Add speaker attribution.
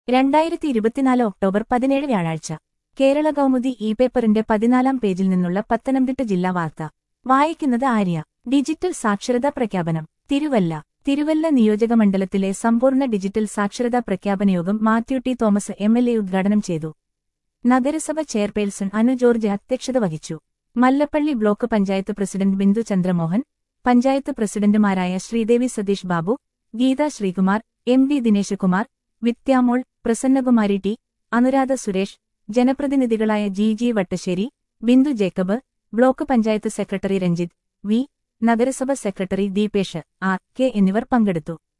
Speaker 1: രണ്ടായിരത്തി ഇരുപത്തിനാല് ഒക്ടോബർ പതിനേഴ് വ്യാഴാഴ്ച കേരള കൗമുദി ഇ പേപ്പറിന്റെ പതിനാലാം പേജിൽ നിന്നുള്ള പത്തനംതിട്ട ജില്ലാ വാർത്ത വായിക്കുന്നത് ആര്യ ഡിജിറ്റൽ സാക്ഷരതാ പ്രഖ്യാപനം തിരുവല്ല തിരുവല്ല നിയോജകമണ്ഡലത്തിലെ സമ്പൂർണ്ണ ഡിജിറ്റൽ സാക്ഷരതാ പ്രഖ്യാപന യോഗം Mathew T Thomas M L A ഉദ്ഘാടനം ചെയ്തു നഗരസഭ ചെയർപേഴ്സൺ അനു ജോർജ് അധ്യക്ഷത വഹിച്ചു മല്ലപ്പള്ളി ബ്ലോക്ക് പഞ്ചായത്ത് പ്രസിഡന്റ് ബിന്ദു ചന്ദ്രമോഹൻ പഞ്ചായത്ത് പ്രസിഡന്റുമാരായ Sreedevi Satheesh Babu Geetha Sreekumar M D Dineshkumar Vidyamol Prasannakumari T Anuradha Suresh ജനപ്രതിനിധികളായ G G Vattasseri Bindu Jacob block panchayat secretary Ranjith V നഗരസഭ സെക്രട്ടറി ദീപേഷ് ആർ കെ എന്നിവർ പങ്കെടുത്തു